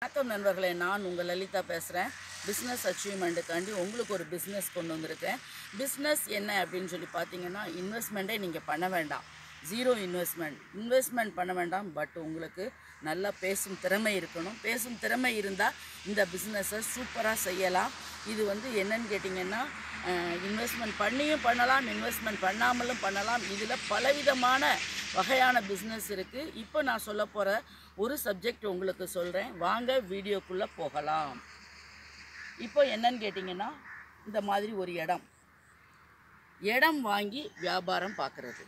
வணக்கம் நண்பர்களே நான் உங்கள் லலிதா பேசுகிறேன் பிஸ்னஸ் அச்சீவ்மெண்ட்டுக்காண்டி உங்களுக்கு ஒரு பிஸ்னஸ் கொண்டு வந்திருக்கேன் பிஸ்னஸ் என்ன அப்படின்னு சொல்லி பார்த்தீங்கன்னா இன்வெஸ்ட்மெண்ட்டே நீங்கள் பண்ண வேண்டாம் ஜீரோ இன்வெஸ்ட்மெண்ட் இன்வெஸ்ட்மெண்ட் பண்ண வேண்டாம் பட் உங்களுக்கு நல்லா பேசும் திறமை இருக்கணும் பேசும் திறமை இருந்தால் இந்த பிஸ்னஸை சூப்பராக செய்யலாம் இது வந்து என்னன்னு கேட்டிங்கன்னா இன்வெஸ்ட்மெண்ட் பண்ணியும் பண்ணலாம் இன்வெஸ்ட்மெண்ட் பண்ணாமலும் பண்ணலாம் இதில் பலவிதமான வகையான பிஸ்னஸ் இருக்குது இப்போ நான் சொல்ல போகிற ஒரு சப்ஜெக்ட் உங்களுக்கு சொல்கிறேன் வாங்க வீடியோக்குள்ளே போகலாம் இப்போ என்னன்னு கேட்டிங்கன்னா இந்த மாதிரி ஒரு இடம் இடம் வாங்கி வியாபாரம் பார்க்குறது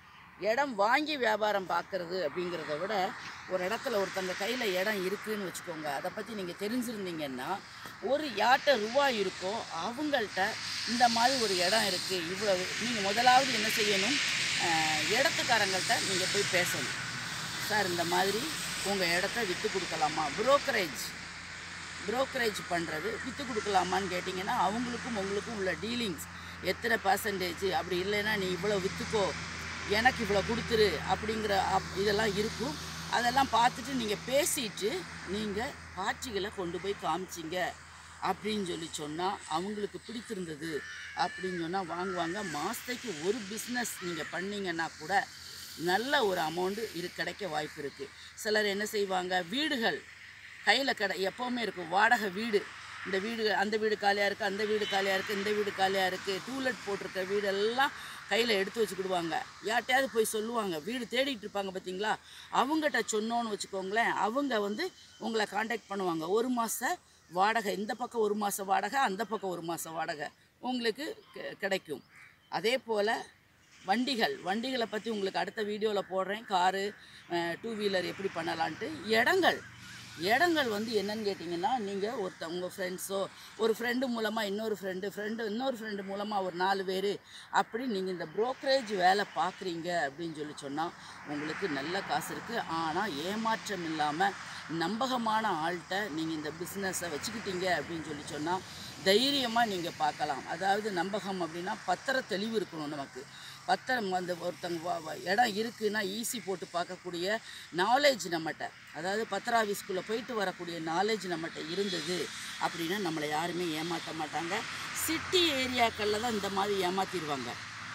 இடம் வாங்கி வியாபாரம் பார்க்குறது அப்படிங்கிறத விட ஒரு இடத்துல ஒருத்தங்க கையில் இடம் இருக்குதுன்னு வச்சுக்கோங்க அதை பற்றி நீங்கள் தெரிஞ்சிருந்தீங்கன்னா ஒரு யார்கிட்ட ரூபா இருக்கோ அவங்கள்ட்ட இந்த மாதிரி ஒரு இடம் இருக்குது இவ்வளோ நீங்கள் முதலாவது என்ன செய்யணும் அஹ், இடத்துக்காரங்கள்ட்ட நீங்கள் போய் பேசணும் சார் இந்த மாதிரி உங்கள் இடத்த விற்று கொடுக்கலாமா புரோக்கரேஜ் புரோக்கரேஜ் பண்ணுறது விற்று கொடுக்கலாமான்னு கேட்டிங்கன்னா அவங்களுக்கும் உங்களுக்கும் உள்ள டீலிங்ஸ் எத்தனை பர்சன்டேஜ் அப்படி இல்லைன்னா நீ இவ்வளோ விற்றுக்கோ எனக்கு இவ்வளோ கொடுத்துரு அப்படிங்கிற அப் இதெல்லாம் இருக்கும் அதெல்லாம் பார்த்துட்டு நீங்கள் பேசிட்டு நீங்கள் காட்சிகளை கொண்டு போய் காமிச்சிங்க அப்படின்னு சொல்லி சொன்னால் அவங்களுக்கு பிடித்திருந்தது அப்படின்னு சொன்னால் வாங்குவாங்க மாதத்துக்கு ஒரு பிஸ்னஸ் நீங்கள் பண்ணீங்கன்னா கூட நல்ல ஒரு அமௌண்ட்டு இது கிடைக்க வாய்ப்பு இருக்குது சிலர் என்ன செய்வாங்க வீடுகள் கையில் கடை எப்போவுமே இருக்கும் வாடகை வீடு இந்த வீடு அந்த வீடு காலியாக இருக்குது அந்த வீடு காலியாக இருக்குது இந்த வீடு காலியாக இருக்குது டூலெட் போட்டிருக்க வீடெல்லாம் கையில் எடுத்து வச்சுக்கிடுவாங்க யார்ட்டையாவது போய் சொல்லுவாங்க வீடு தேடிட்டு இருப்பாங்க பார்த்தீங்களா அவங்ககிட்ட சொன்னோன்னு வச்சுக்கோங்களேன் அவங்க வந்து உங்களை காண்டாக்ட் பண்ணுவாங்க ஒரு மாத வாடகை இந்த பக்கம் ஒரு மாத வாடகை அந்த பக்கம் ஒரு மாத வாடகை உங்களுக்கு கி- கிடைக்கும் அதே போல் வண்டிகள் வண்டிகளை பற்றி உங்களுக்கு அடுத்த வீடியோவில் போடுறேன் காரு டூ வீலர் எப்படி பண்ணலான்ட்டு இடங்கள் இடங்கள் வந்து என்னன்னு கேட்டிங்கன்னா நீங்கள் ஒருத்த உங்கள் ஃப்ரெண்ட்ஸோ ஒரு ஃப்ரெண்டு மூலமாக இன்னொரு ஃப்ரெண்டு ஃப்ரெண்டு இன்னொரு ஃப்ரெண்டு மூலமாக ஒரு நாலு பேர் அப்படி நீங்கள் இந்த brokerage வேலை பார்க்குறீங்க அப்படின்னு சொல்லி சொன்னால் உங்களுக்கு நல்ல காசு இருக்குது ஆனால் ஏமாற்றம் இல்லாமல் நம்பகமான ஆள்கிட்ட நீங்கள் இந்த பிஸ்னஸை வச்சுக்கிட்டீங்க அப்படின்னு சொல்லி சொன்னால் தைரியமாக நீங்கள் பார்க்கலாம் அதாவது நம்பகம் அப்படின்னா பத்திர தெளிவு இருக்கணும் நமக்கு பத்திரம் அந்த ஒருத்தங்க வ- வ- இடம் இருக்குன்னா ஈஸி போட்டு பார்க்கக்கூடிய நாலேஜ் நம்மகிட்ட அதாவது பத்திர ஆஃபீஸ்க்குள்ளே போயிட்டு வரக்கூடிய நாலேஜ் நம்மகிட்ட இருந்தது அப்படின்னா நம்மளை யாருமே ஏமாற்ற மாட்டாங்க சிட்டி ஏரியாக்களில் தான் இந்த மாதிரி ஏமாற்றிடுவாங்க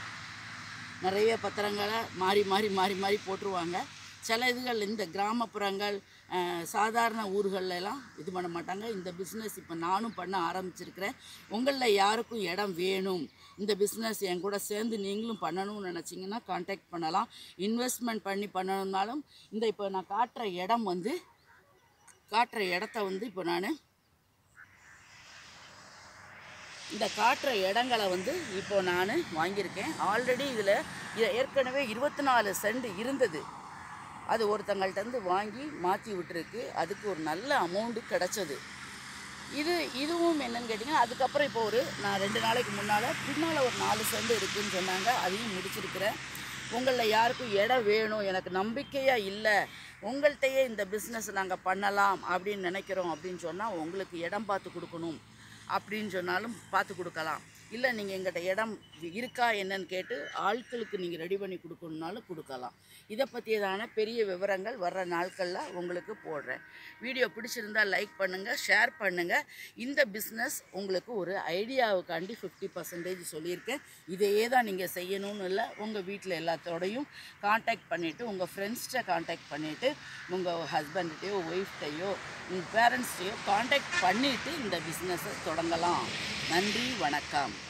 நிறைய பத்திரங்களை மாறி மாறி மாறி மாறி போட்டுருவாங்க சில இதுகள் இந்த கிராமப்புறங்கள் அஹ், சாதாரண ஊர்கள்ல எல்லாம் இது பண்ண மாட்டாங்க இந்த பிஸ்னஸ் இப்போ நானும் பண்ண ஆரம்பிச்சிருக்கிறேன் உங்களில் யாருக்கும் இடம் வேணும் இந்த பிஸ்னஸ் என் கூட சேர்ந்து நீங்களும் பண்ணணும்னு நினச்சிங்கன்னா காண்டாக்ட் பண்ணலாம் இன்வெஸ்ட்மெண்ட் பண்ணி பண்ணணும்னாலும் இந்த இப்போ நான் காட்டுற இடம் வந்து காட்டுற இடத்த வந்து இப்போ நான் இந்த காட்டுற இடங்களை வந்து இப்போ நான் வாங்கியிருக்கேன் ஆல்ரெடி இதில் ஏற்கனவே இருபத்தி நாலு சென்ட் இருந்தது அது ஒருத்தங்கள்ட்டேருந்து வாங்கி மாற்றி விட்டுருக்கு அதுக்கு ஒரு நல்ல அமௌண்ட்டு கிடச்சது இது இதுவும் என்னன்னு கேட்டிங்கன்னா அதுக்கப்புறம் இப்போ ஒரு நான் ரெண்டு நாளைக்கு முன்னால் பின்னால் ஒரு நாலு சென்ட் இருக்குன்னு சொன்னாங்க அதையும் முடிச்சிருக்கிறேன் உங்களில் யாருக்கும் இடம் வேணும் எனக்கு நம்பிக்கையாக இல்லை உங்கள்கிட்டயே இந்த பிஸ்னஸ் நாங்கள் பண்ணலாம் அப்படின்னு நினைக்கிறோம் அப்படின்னு சொன்னால் உங்களுக்கு இடம் பார்த்து கொடுக்கணும் அப்படின்னு சொன்னாலும் பார்த்து கொடுக்கலாம் இல்லை நீங்கள் எங்கிட்ட இடம் இருக்கா என்னன்னு கேட்டு ஆட்களுக்கு நீங்கள் ரெடி பண்ணி கொடுக்கணுன்னாலும் கொடுக்கலாம் இதை பற்றியதான பெரிய விவரங்கள் வர்ற நாட்களில் உங்களுக்கு போடுறேன் வீடியோ பிடிச்சிருந்தா லைக் பண்ணுங்கள் ஷேர் பண்ணுங்கள் இந்த பிஸ்னஸ் உங்களுக்கு ஒரு ஐடியாவுக்காண்டி ஃபிஃப்டி பர்சன்டேஜ் சொல்லியிருக்கேன் இதையே தான் நீங்கள் செய்யணும்னு இல்லை உங்கள் வீட்டில் எல்லாத்தோடையும் காண்டாக்ட் பண்ணிவிட்டு உங்கள் ஃப்ரெண்ட்ஸ்கிட்ட காண்டாக்ட் பண்ணிவிட்டு உங்கள் ஹஸ்பண்ட்டையோ ஒய்ஃப்டையோ உங்கள் பேரண்ட்ஸ்டையோ காண்டாக்ட் பண்ணிவிட்டு இந்த பிஸ்னஸை தொடங்கலாம் நன்றி வணக்கம்